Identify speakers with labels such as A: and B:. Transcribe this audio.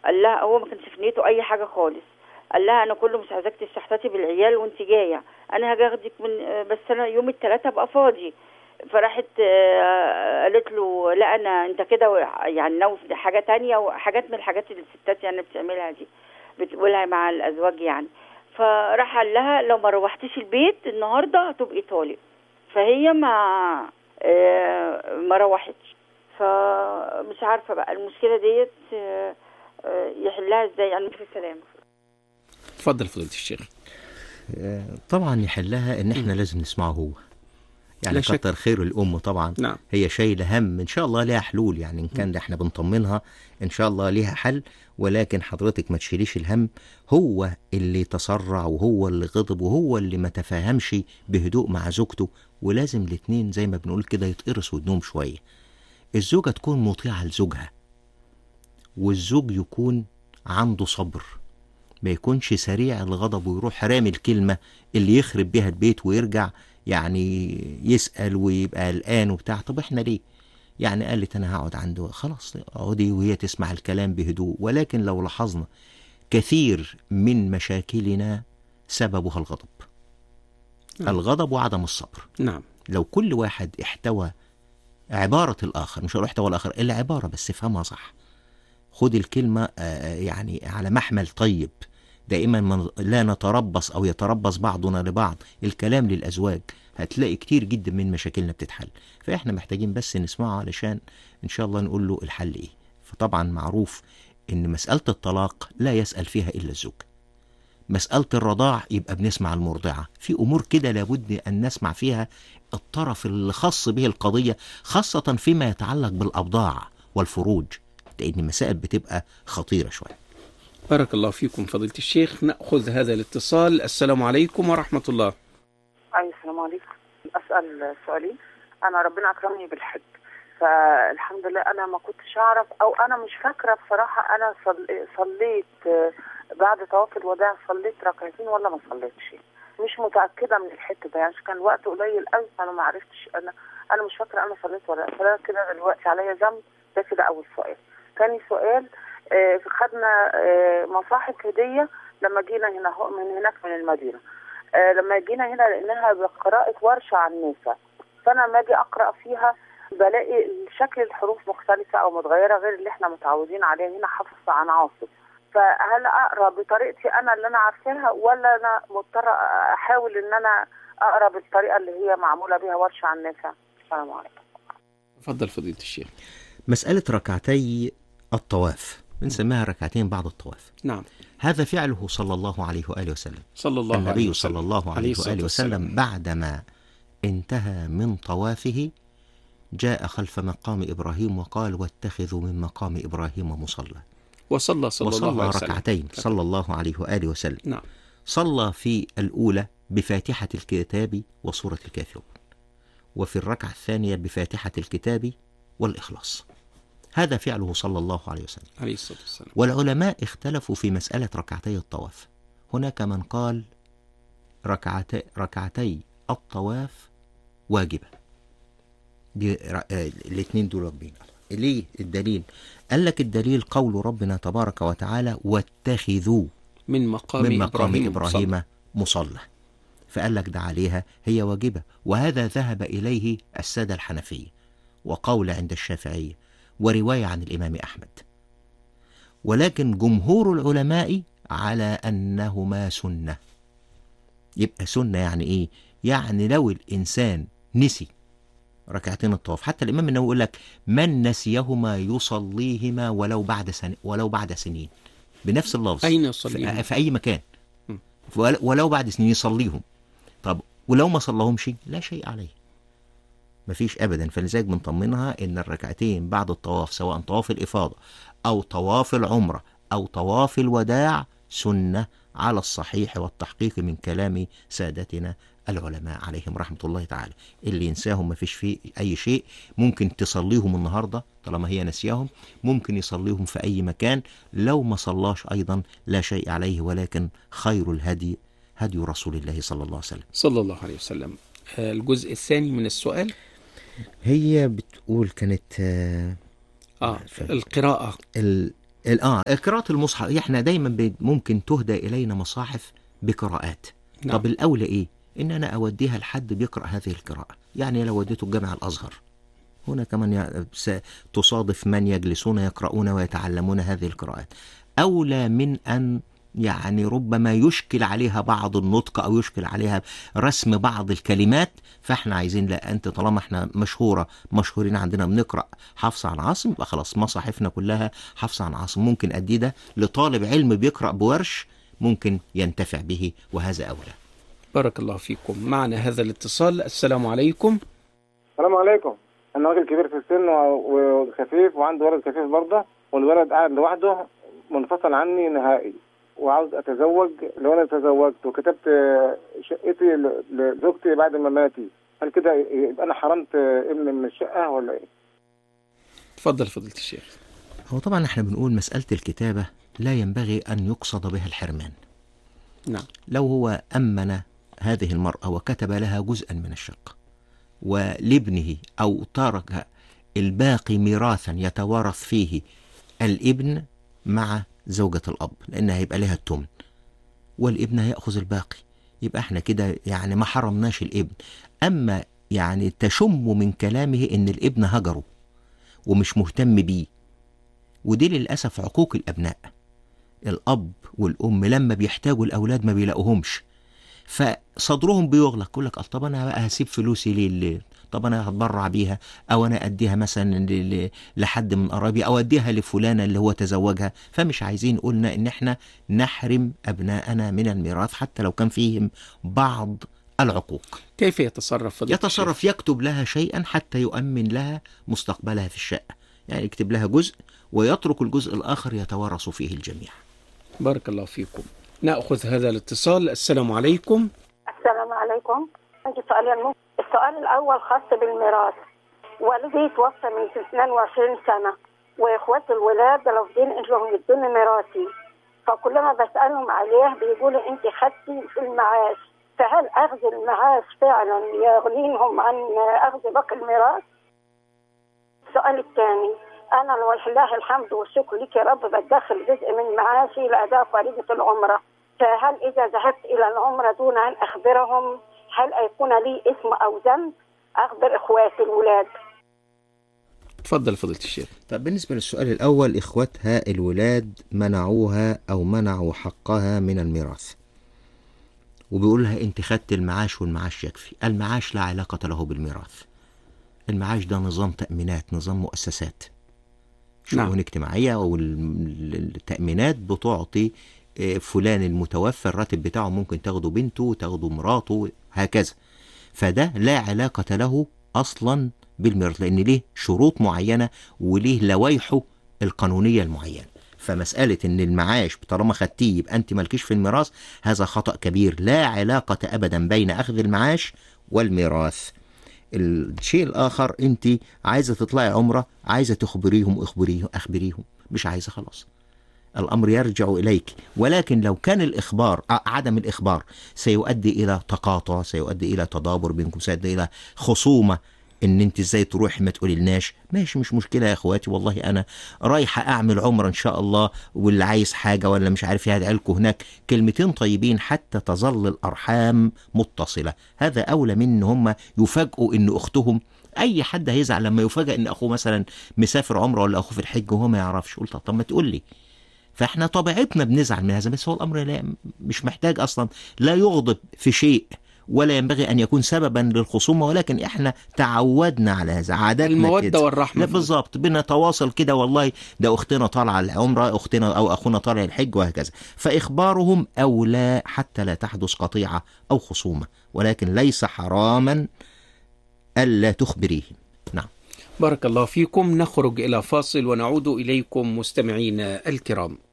A: قال لها هو ما كانش في نيته اي حاجه خالص قال لها انا كله مش عايزاك تستحتاتي بالعيال وانت جايه انا هاجي اخدك من آه، بس انا يوم الثلاثاء ابقى فاضي فراحت آه، قالت له لا انا انت كده يعني ناوي في حاجه تانية وحاجات من الحاجات اللي الستات يعني بتعملها دي بتقولها مع الازواج يعني فراح قال لها لو ما روحتيش البيت النهارده هتبقي طالق فهي ما آه، ما روحتش فمش عارفه بقى المشكله ديت آه، آه، يحلها ازاي يعني في السلام
B: اتفضل فضيله الشيخ
C: آه، طبعا يحلها ان احنا لازم نسمعه هو يعني
B: لا شك.
C: كتر خير الام طبعا
B: نعم
C: هي شايله هم ان شاء الله ليها حلول يعني ان كان احنا بنطمنها ان شاء الله ليها حل ولكن حضرتك ما تشيليش الهم هو اللي تسرع وهو اللي غضب وهو اللي ما تفاهمش بهدوء مع زوجته ولازم الاتنين زي ما بنقول كده يتقرصوا ودنهم شويه الزوجه تكون مطيعه لزوجها والزوج يكون عنده صبر ما يكونش سريع الغضب ويروح رامي الكلمه اللي يخرب بيها البيت ويرجع يعني يسأل ويبقى قلقان وبتاع طب احنا ليه يعني قالت انا هقعد عنده خلاص اقعدي وهي تسمع الكلام بهدوء ولكن لو لاحظنا كثير من مشاكلنا سببها الغضب
B: نعم.
C: الغضب وعدم الصبر
B: نعم
C: لو كل واحد احتوى عبارة الآخر مش هقول احتوى الآخر إلا عبارة بس افهمها صح خد الكلمة آه، يعني على محمل طيب دائما من لا نتربص أو يتربص بعضنا لبعض الكلام للأزواج هتلاقي كتير جدا من مشاكلنا بتتحل فإحنا محتاجين بس نسمعه علشان إن شاء الله نقول له الحل إيه فطبعا معروف إن مسألة الطلاق لا يسأل فيها إلا الزوج مسألة الرضاع يبقى بنسمع المرضعة في أمور كده لابد أن نسمع فيها الطرف اللي خاص به القضية خاصة فيما يتعلق بالأبضاع والفروج لأن مسائل بتبقى خطيرة شوية
B: بارك الله فيكم فضيلة الشيخ نأخذ هذا الاتصال السلام عليكم ورحمة الله
D: أي السلام عليكم أسأل سؤالين أنا ربنا أكرمني بالحج فالحمد لله أنا ما كنتش أعرف أو أنا مش فاكرة بصراحة أنا صل... صليت آه، بعد طواف الوداع صليت ركعتين ولا ما صليتش مش متأكدة من الحتة ده يعني كان وقت قليل قوي فأنا ما عرفتش أنا أنا مش فاكرة أنا صليت ولا لا فأنا كده دلوقتي عليا ذنب ده كده أول سؤال تاني سؤال آه، خدنا آه، مصاحف هدية لما جينا هنا هو- من هناك من المدينة آه، لما جينا هنا لقيناها بقراءة ورشة عن النساء فأنا لما أجي أقرأ فيها بلاقي شكل الحروف مختلفة أو متغيرة غير اللي احنا متعودين عليه هنا حفص عن عاصم فهل أقرأ بطريقتي أنا اللي أنا عارفاها ولا أنا مضطرة أحاول إن أنا أقرأ بالطريقة اللي هي معمولة بها ورشة عن النساء السلام عليكم
B: تفضل فضيلة الشيخ
C: مسألة ركعتي الطواف بنسميها ركعتين بعد الطواف
B: نعم
C: هذا فعله صلى الله عليه وآله وسلم
B: صلى الله عليه
C: النبي
B: وسلم
C: صلى الله عليه
B: الصلاة
C: وآله
B: والسلام.
C: وسلم بعدما انتهى من طوافه جاء خلف مقام إبراهيم وقال واتخذوا من مقام إبراهيم مصلى
B: وصلى صلى الله
C: وصلى
B: عليه وسلم
C: ركعتين صلى الله عليه وآله وسلم
B: نعم
C: صلى في الأولى بفاتحة الكتاب وسورة الكافرون وفي الركعة الثانية بفاتحة الكتاب والإخلاص هذا فعله صلى الله عليه وسلم
B: عليه الصلاة والسلام
C: والعلماء اختلفوا في مسألة ركعتي الطواف هناك من قال ركعتي, ركعتي الطواف واجبة دي ر- آه، الاثنين دول واجبين ليه الدليل قال لك الدليل قول ربنا تبارك وتعالى واتخذوا
B: من مقام
C: من مقام
B: إبراهيم,
C: إبراهيم
B: صلى.
C: مصلى فقال لك ده عليها هي واجبة وهذا ذهب إليه السادة الحنفية وقول عند الشافعية ورواية عن الإمام أحمد ولكن جمهور العلماء على أنهما سنة يبقى سنة يعني إيه؟ يعني لو الإنسان نسي ركعتين الطواف حتى الإمام النووي يقول لك من نسيهما يصليهما ولو بعد سن ولو بعد سنين بنفس اللفظ
B: أين
C: في,
B: يصلي
C: في أي مكان
B: م.
C: ول- ولو بعد سنين يصليهم طب ولو ما صلاهمش لا شيء عليه مفيش ابدا فلذلك بنطمنها ان الركعتين بعد الطواف سواء طواف الافاضه او طواف العمره او طواف الوداع سنه على الصحيح والتحقيق من كلام سادتنا العلماء عليهم رحمه الله تعالى اللي ينساهم مفيش فيه اي شيء ممكن تصليهم النهارده طالما هي نسياهم ممكن يصليهم في اي مكان لو ما صلاش ايضا لا شيء عليه ولكن خير الهدي هدي رسول الله صلى الله عليه وسلم
B: صلى الله عليه وسلم آه، الجزء الثاني من السؤال
C: هي بتقول كانت آه،
B: اه القراءة
C: ال- ال- اه قراءة المصحف احنا دايما ب- ممكن تهدى الينا مصاحف بقراءات
B: نعم.
C: طب الاولى ايه ان انا اوديها لحد بيقرا هذه القراءه يعني لو وديته الجامع الازهر هنا كمان يع- س- تصادف من يجلسون يقرؤون ويتعلمون هذه القراءات اولى من ان يعني ربما يشكل عليها بعض النطق او يشكل عليها رسم بعض الكلمات فاحنا عايزين لا انت طالما احنا مشهوره مشهورين عندنا بنقرا حفص عن عاصم يبقى خلاص مصاحفنا كلها حفص عن عاصم ممكن ادي ده لطالب علم بيقرا بورش ممكن ينتفع به وهذا اولى
B: بارك الله فيكم معنا هذا الاتصال السلام عليكم
E: السلام عليكم انا راجل كبير في السن و- وخفيف وعندي ولد خفيف برضه والولد قاعد لوحده منفصل عني نهائي وعاوز اتزوج لو انا تزوجت وكتبت شقتي ل- لزوجتي بعد ما ماتي هل كده يبقى انا حرمت ابني من الشقه ولا ايه؟
B: تفضل فضيلة الشيخ
C: هو طبعا احنا بنقول مساله الكتابه لا ينبغي ان يقصد بها الحرمان
B: نعم
C: لو هو أمن هذه المرأة وكتب لها جزءا من الشقة ولابنه أو ترك الباقي ميراثا يتوارث فيه الابن مع زوجة الأب لأن هيبقى لها التمن والابن هيأخذ الباقي يبقى احنا كده يعني ما حرمناش الابن أما يعني تشم من كلامه إن الابن هجره ومش مهتم بيه ودي للأسف عقوق الأبناء الأب والأم لما بيحتاجوا الأولاد ما بيلاقوهمش فصدرهم بيغلق يقول لك طب أنا بقى هسيب فلوسي ليه ليه؟ طب أنا هتبرع بيها أو أنا أديها مثلا ل- ل- لحد من قرايبي أو أديها لفلانة اللي هو تزوجها فمش عايزين قلنا إن إحنا نحرم أبناءنا من الميراث حتى لو كان فيهم بعض العقوق
B: كيف يتصرف فضيلة
C: يتصرف يكتب لها شيئا حتى يؤمن لها مستقبلها في الشقة يعني يكتب لها جزء ويترك الجزء الآخر يتوارث فيه الجميع
B: الشيخ؟ بارك الله فيكم نأخذ هذا الاتصال السلام عليكم
F: السلام عليكم عندي سؤالين ممكن. السؤال الأول خاص بالميراث والدي توفى من 22 سنة وإخواتي الولاد رافضين إنهم يدوني ميراثي فكلما بسألهم عليه بيقولوا أنت خدتي في المعاش فهل أخذ المعاش فعلا يغنيهم عن أخذ باقي الميراث؟ السؤال الثاني أنا ولله الحمد والشكر لك يا رب بدخل جزء من معاشي لأداء فريضة العمرة فهل إذا ذهبت إلى العمرة دون أن أخبرهم هل يكون لي اسم أو ذنب أخبر إخواتي الولاد
B: تفضل فضيلة الشيخ
C: طب بالنسبة للسؤال الأول إخوتها الولاد منعوها أو منعوا حقها من الميراث وبيقول لها أنت خدت المعاش والمعاش يكفي المعاش لا علاقة له بالميراث المعاش ده نظام تأمينات نظام مؤسسات
B: نعم.
C: شؤون اجتماعية والتأمينات بتعطي آه، فلان المتوفى الراتب بتاعه ممكن تاخده بنته تاخده مراته هكذا فده لا علاقة له أصلا بالميراث لأن ليه شروط معينة وليه لوائحه القانونية المعينة فمسألة إن المعاش طالما خدتيه يبقى أنت مالكيش في الميراث هذا خطأ كبير لا علاقة أبدا بين أخذ المعاش والميراث الشيء الآخر أنت عايزة تطلعي عمرة عايزة تخبريهم اخبريهم أخبريهم مش عايزة خلاص الأمر يرجع إليك ولكن لو كان الإخبار ع- عدم الإخبار سيؤدي إلى تقاطع سيؤدي إلى تدابر بينكم سيؤدي إلى خصومة ان انت ازاي تروحي ما تقولي لناش ماشي مش مشكله يا اخواتي والله انا رايحه اعمل عمره ان شاء الله واللي عايز حاجه ولا مش عارف ايه هدعي لكم هناك كلمتين طيبين حتى تظل الارحام متصله هذا اولى من ان هم يفاجئوا ان اختهم اي حد هيزعل لما يفاجئ ان اخوه مثلا مسافر عمره ولا اخوه في الحج وهو ما يعرفش قلت طب ما تقول لي فاحنا طبيعتنا بنزعل من هذا بس هو الامر لا مش محتاج اصلا لا يغضب في شيء ولا ينبغي ان يكون سببا للخصومه ولكن احنا تعودنا على هذا عاداتنا
B: المودة
C: كده.
B: والرحمة
C: لا
B: في-
C: بالظبط بنتواصل كده والله ده اختنا طالعه العمره اختنا او اخونا طالع الحج وهكذا فاخبارهم اولى حتى لا تحدث قطيعه او خصومه ولكن ليس حراما الا تخبريهم نعم
B: بارك الله فيكم نخرج إلى فاصل ونعود إليكم مستمعينا الكرام